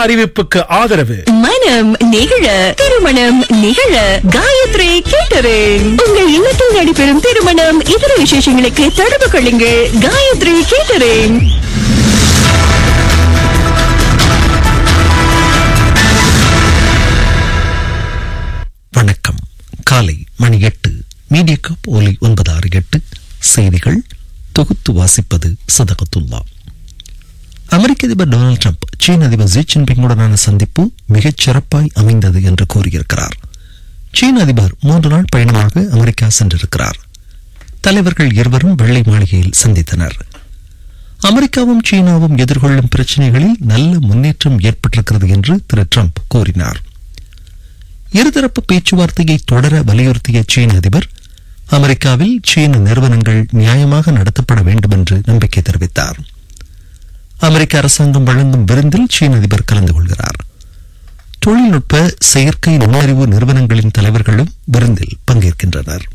அறிவிப்புக்கு ஆதரவு மனம் நிகழ திருமணம் நிகழ காயத்ரி கேட்டரிங் உங்கள் இல்லத்தில் நடைபெறும் திருமணம் இதர விசேஷங்களுக்கு தொடர்பு கொள்ளுங்கள் காயத்ரி கேட்டரிங் வணக்கம் காலை மணி எட்டு மீடியா கப் ஒலி ஒன்பது ஆறு எட்டு செய்திகள் தொகுத்து வாசிப்பது சதகத்துல்லா அமெரிக்க அதிபர் டொனால்ட் ட்ரம்ப் சீன அதிபர் ஜி ஜின்பிங்குடனான சந்திப்பு மிகச் சிறப்பாய் அமைந்தது என்று கூறியிருக்கிறார் சீன அதிபர் மூன்று நாள் பயணமாக அமெரிக்கா சென்றிருக்கிறார் தலைவர்கள் இருவரும் வெள்ளை மாளிகையில் சந்தித்தனர் அமெரிக்காவும் சீனாவும் எதிர்கொள்ளும் பிரச்சனைகளில் நல்ல முன்னேற்றம் ஏற்பட்டிருக்கிறது என்று திரு ட்ரம்ப் கூறினார் இருதரப்பு பேச்சுவார்த்தையை தொடர வலியுறுத்திய சீன அதிபர் அமெரிக்காவில் சீன நிறுவனங்கள் நியாயமாக நடத்தப்பட வேண்டும் என்று நம்பிக்கை தெரிவித்தார் அமெரிக்க அரசாங்கம் வழங்கும் விருந்தில் சீன அதிபர் கலந்து கொள்கிறார் தொழில்நுட்ப செயற்கை நுண்ணறிவு நிறுவனங்களின் தலைவர்களும் விருந்தில் பங்கேற்கின்றனர்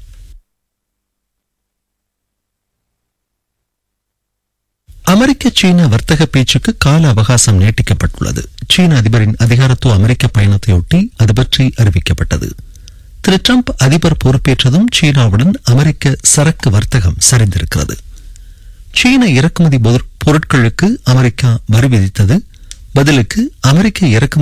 அமெரிக்க சீன வர்த்தக பேச்சுக்கு கால அவகாசம் நீட்டிக்கப்பட்டுள்ளது சீன அதிபரின் அதிகாரத்துவ அமெரிக்க பயணத்தையொட்டி அது பற்றி அறிவிக்கப்பட்டது திரு ட்ரம்ப் அதிபர் பொறுப்பேற்றதும் சீனாவுடன் அமெரிக்க சரக்கு வர்த்தகம் சரிந்திருக்கிறது சீன இறக்குமதி பொருட்களுக்கு அமெரிக்கா வரி விதித்தது பதிலுக்கு அமெரிக்க இறக்குமதி